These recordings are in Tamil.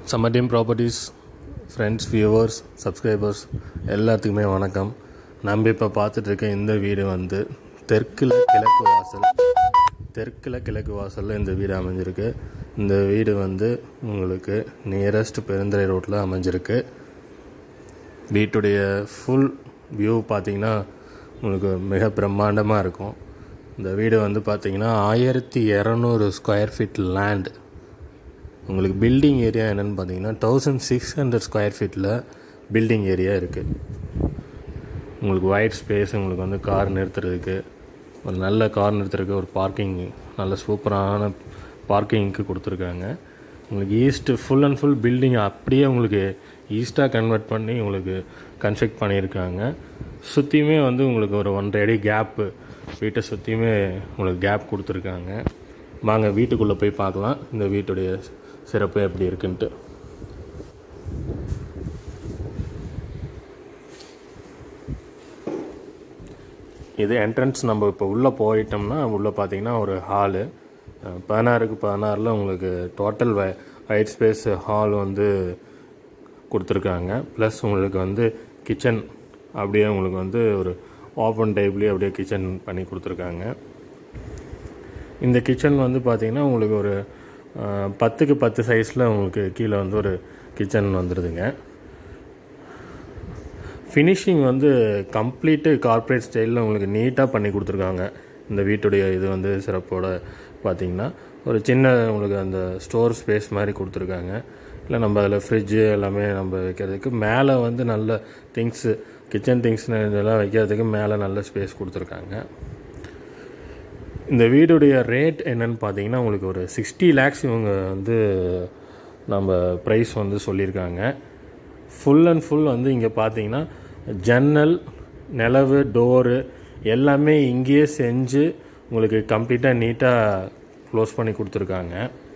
summer team properties friends viewers subscribers எல்லாத்துக்குமே வணக்கம் நம்ம இப்போ பார்த்துட்ருக்க இந்த வீடு வந்து தெற்கில் கிழக்கு வாசல் தெற்கில் கிழக்கு வாசலில் இந்த வீடு அமைஞ்சிருக்கு இந்த வீடு வந்து உங்களுக்கு நியரஸ்ட் பெருந்துறை ரோட்டில் அமைஞ்சிருக்கு வீட்டுடைய ஃபுல் வியூ பார்த்தீங்கன்னா உங்களுக்கு மிக பிரம்மாண்டமாக இருக்கும் இந்த வீடு வந்து பார்த்தீங்கன்னா ஆயிரத்தி இரநூறு ஸ்கொயர் ஃபீட் லேண்ட் உங்களுக்கு பில்டிங் ஏரியா என்னென்னு பார்த்தீங்கன்னா தௌசண்ட் சிக்ஸ் ஹண்ட்ரட் ஸ்கொயர் ஃபீட்டில் பில்டிங் ஏரியா இருக்குது உங்களுக்கு ஒயிட் ஸ்பேஸ் உங்களுக்கு வந்து கார் நிறுத்துறதுக்கு ஒரு நல்ல கார் நிறுத்துறதுக்கு ஒரு பார்க்கிங் நல்ல சூப்பரான பார்க்கிங்க்கு கொடுத்துருக்காங்க உங்களுக்கு east full and full building அப்படியே உங்களுக்கு ஈஸ்ட்டாக கன்வெர்ட் பண்ணி உங்களுக்கு கன்ஸ்ட்ரக்ட் பண்ணியிருக்காங்க சுற்றியுமே வந்து உங்களுக்கு ஒரு ஒன்றரை அடி கேப்பு வீட்டை சுற்றியுமே உங்களுக்கு கேப் கொடுத்துருக்காங்க வாங்க வீட்டுக்குள்ளே போய் பார்க்கலாம் இந்த வீட்டுடைய சிறப்பு எப்படி இருக்குன்ட்டு இது என்ட்ரன்ஸ் நம்ம இப்போ உள்ளே போயிட்டோம்னா உள்ளே பார்த்தீங்கன்னா ஒரு ஹாலு பதினாறுக்கு பதினாறில் உங்களுக்கு டோட்டல் வை ஒயிட் ஸ்பேஸ் ஹால் வந்து கொடுத்துருக்காங்க ப்ளஸ் உங்களுக்கு வந்து கிச்சன் அப்படியே உங்களுக்கு வந்து ஒரு ஓப்பன் டைப்லேயே அப்படியே கிச்சன் பண்ணி கொடுத்துருக்காங்க இந்த கிச்சன் வந்து பார்த்திங்கன்னா உங்களுக்கு ஒரு அஹ், பத்துக்கு பத்து சைஸில் உங்களுக்கு கீழே வந்து ஒரு கிச்சன் வந்துடுதுங்க ஃபினிஷிங் வந்து கம்ப்ளீட்டு கார்ப்பரேட் ஸ்டைலில் உங்களுக்கு நீட்டாக பண்ணி கொடுத்துருக்காங்க இந்த வீட்டுடைய இது வந்து சிறப்போட பார்த்தீங்கன்னா ஒரு சின்ன உங்களுக்கு அந்த ஸ்டோர் ஸ்பேஸ் மாதிரி கொடுத்துருக்காங்க இல்லை நம்ம அதில் ஃப்ரிட்ஜு எல்லாமே நம்ம வைக்கிறதுக்கு மேலே வந்து நல்ல திங்ஸு கிச்சன் திங்ஸ் இதெல்லாம் வைக்கிறதுக்கு மேலே நல்ல ஸ்பேஸ் கொடுத்துருக்காங்க இந்த வீடுடைய ரேட் என்னன்னு பார்த்தீங்கன்னா உங்களுக்கு ஒரு சிக்ஸ்டி லேக்ஸ் இவங்க வந்து நம்ம ப்ரைஸ் வந்து சொல்லியிருக்காங்க ஃபுல் அண்ட் ஃபுல் வந்து இங்கே பார்த்தீங்கன்னா ஜன்னல் நிலவு டோரு எல்லாமே இங்கேயே செஞ்சு உங்களுக்கு கம்ப்ளீட்டாக நீட்டாக க்ளோஸ் பண்ணி கொடுத்துருக்காங்க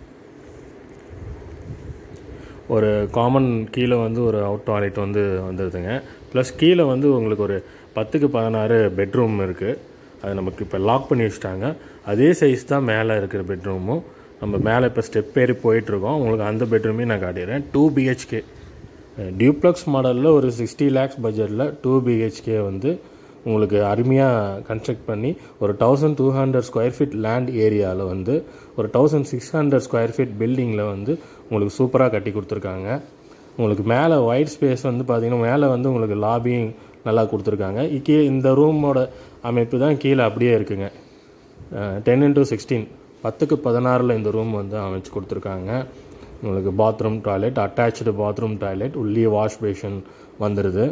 ஒரு காமன் கீழே வந்து ஒரு அவுட் டாய்லெட் வந்து வந்துடுதுங்க ப்ளஸ் கீழே வந்து உங்களுக்கு ஒரு பத்துக்கு பதினாறு பெட்ரூம் இருக்குது அது நமக்கு இப்போ லாக் பண்ணி வச்சுட்டாங்க அதே சைஸ் தான் மேலே இருக்கிற பெட்ரூமும் நம்ம மேலே இப்போ ஸ்டெப் ஏறி போயிட்டுருக்கோம் உங்களுக்கு அந்த பெட்ரூமே நான் காட்டிடுறேன் டூ பிஹெச்கே டியூப்ளக்ஸ் மாடலில் ஒரு சிக்ஸ்டி லேக்ஸ் பட்ஜெட்டில் டூ பிஹெச்கே வந்து உங்களுக்கு அருமையாக கன்ஸ்ட்ரக்ட் பண்ணி ஒரு thousand two hundred square feet land ஏரியாவில் வந்து ஒரு thousand six hundred square feet பில்டிங்கில் வந்து உங்களுக்கு சூப்பராக கட்டி கொடுத்துருக்காங்க உங்களுக்கு மேலே ஒயிட் ஸ்பேஸ் வந்து பார்த்தீங்கன்னா மேலே வந்து உங்களுக்கு லாபியும் நல்லா கொடுத்துருக்காங்க கீ இந்த ரூமோட அமைப்பு தான் கீழே அப்படியே இருக்குங்க டென் இன்ட்டு சிக்ஸ்டீன் பத்துக்கு பதினாறில் இந்த ரூம் வந்து அமைச்சு கொடுத்துருக்காங்க உங்களுக்கு bathroom toilet attach bathroom toilet உள்ளே வாஷ் பேஷன் வந்துடுது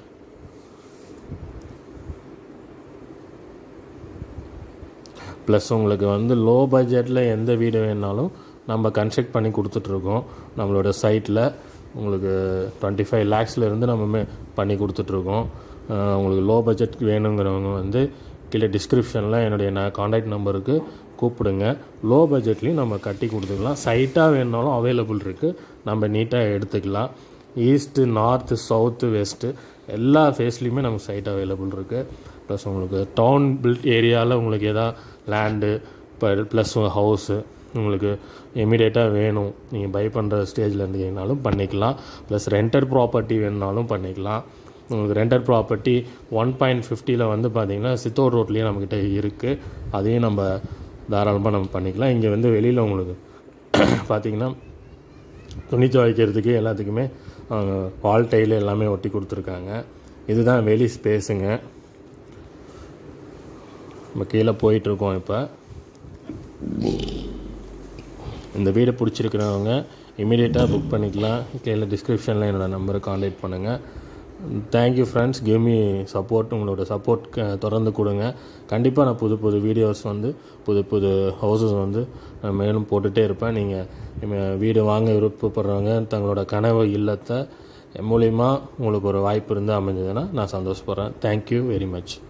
ப்ளஸ் உங்களுக்கு வந்து லோ பட்ஜெட்டில் எந்த வீடு வேணாலும் நம்ம கன்ஸ்ட்ரக்ட் பண்ணி கொடுத்துட்ருக்கோம் நம்மளோட சைட்டில் உங்களுக்கு டுவெண்ட்டி ஃபைவ் லேக்ஸ்லேருந்து நம்ம மே- பண்ணி கொடுத்துட்ருக்கோம் அஹ் உங்களுக்கு லோ பட்ஜெட் வேணுங்கிறவங்க வந்து கீழே டிஸ்கிரிப்ஷனில் என்னுடைய நான் காண்டாக்ட் நம்பருக்கு கூப்பிடுங்க லோ பட்ஜெட்லேயும் நம்ம கட்டி கொடுத்துக்கலாம் சைட்டாக வேணுனாலும் அவைலபிள் இருக்குது நம்ம நீட்டாக எடுத்துக்கலாம் ஈஸ்ட்டு நார்த்து சவுத்து வெஸ்ட்டு எல்லா ஃபேஸ்லேயுமே நமக்கு சைட் அவைலபிள் இருக்குது ப்ளஸ் உங்களுக்கு டவுன் பில்ட் ஏரியாவில் உங்களுக்கு எதாவது லேண்டு இப்போ ப்ளஸ் ஹவுஸு உங்களுக்கு இமீடியட்டாக வேணும் நீங்கள் பை பண்ணுற ஸ்டேஜில் இருந்தீங்கனாலும் பண்ணிக்கலாம் ப்ளஸ் ரெண்டட் ப்ராப்பர்ட்டி வேணுனாலும் பண்ணிக்கலாம் உங்களுக்கு ரெண்டட் ப்ராப்பர்ட்டி ஒன் பாயிண்ட் ஃபிஃப்டியில் வந்து பார்த்தீங்கன்னா சித்தோர் ரோட்லேயே நம்மக்கிட்ட இருக்குது அதையும் நம்ம தாராளமாக நம்ம பண்ணிக்கலாம் இங்கே வந்து வெளியில் உங்களுக்கு பார்த்தீங்கன்னா துணி துவைக்கிறதுக்கு எல்லாத்துக்குமே வால் டைல் எல்லாமே ஒட்டி கொடுத்துருக்காங்க இதுதான் வெளி ஸ்பேஸுங்க நம்ம கீழே போயிட்டுருக்கோம் இப்போ இந்த வீடை பிடிச்சிருக்கிறவங்க இமீடியட்டாக புக் பண்ணிக்கலாம் கீழே டிஸ்கிரிப்ஷனில் என்னோடய நம்பரை காண்டாக்ட் பண்ணுங்கள் thank you friends give me support உங்களோட சப்போர்ட் தொடர்ந்து கொடுங்க கண்டிப்பாக நான் புது புது வீடியோஸ் வந்து புது புது ஹவுசஸ் வந்து நான் மேலும் போட்டுகிட்டே இருப்பேன் நீங்கள் வீடு வாங்க விருப்பப்படுறவங்க தங்களோட கனவு இல்லத்தை என் மூலிமா உங்களுக்கு ஒரு வாய்ப்பு இருந்து அமைஞ்சதுன்னா நான் சந்தோஷப்படுறேன் தேங்க்யூ வெரி மச்